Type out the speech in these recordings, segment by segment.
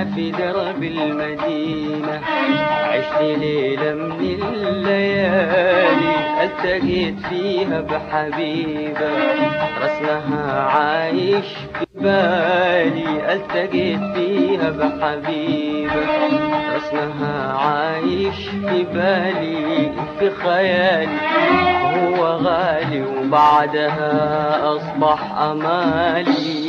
أنا في درب المدينة عشت ليلة من الليالي التقيت فيها بحبيبة رسمها عايش في بالي التقيت فيها بحبيبة رسمها عايش في بالي في خيالي هو غالي وبعدها أصبح أمالي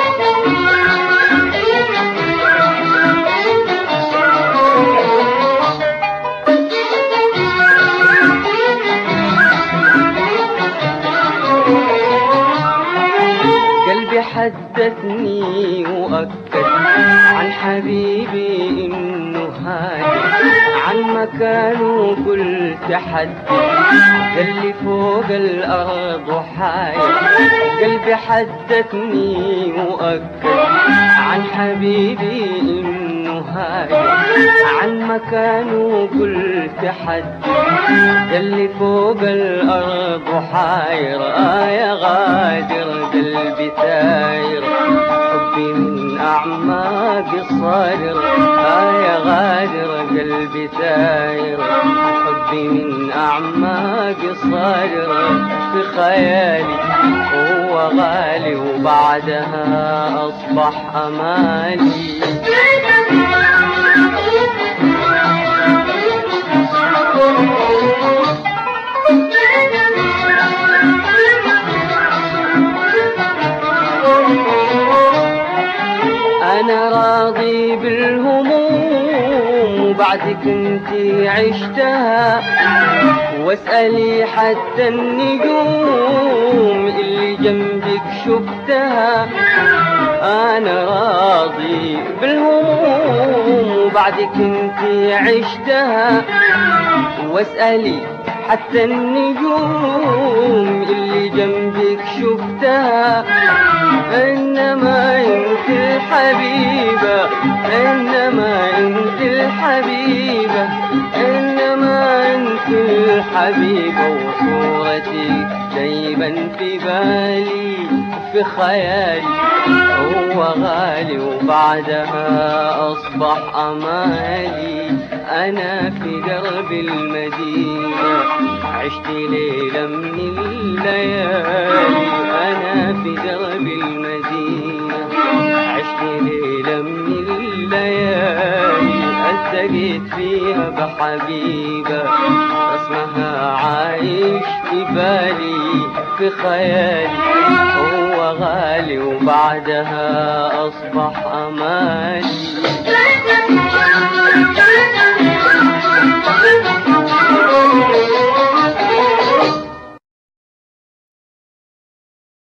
قلبي حدثني وأكد عن حبيبي إنه هادي عن مكانه كل تحدي قال لي فوق الأرض وحاير قلبي حدثني وأكد عن حبيبي إنه هادي عن مكانه كل تحدي قال لي فوق الأرض وحاير آه يا غادر قلبي ثاير حبي من أعماق الصادر آه يا غادر قلبي ثاير حبي من أعماق الصادر في خيالي وهو غالي وبعدها أصبح أمالي أنا راضي بالهموم وبعدك انت عشتها واسألي حتى النجوم اللي جنبك شفتها أنا راضي بالهموم وبعدك انت عشتها واسألي حتى النجوم اللي جنبك شفتها إنما انت الحبيبة إنما انت الحبيبة إنما انت الحبيبة وصورتك دايما في بالي في خيالي هو غالي وبعدها أصبح أمالي أنا في درب المدينة عشت ليلة من الليالي أنا في درب المدينة عشت ليلة من الليالي التقيت فيها بحبيبة اسمها عايش في بالي في خيالي هو غالي وبعدها أصبح أمالي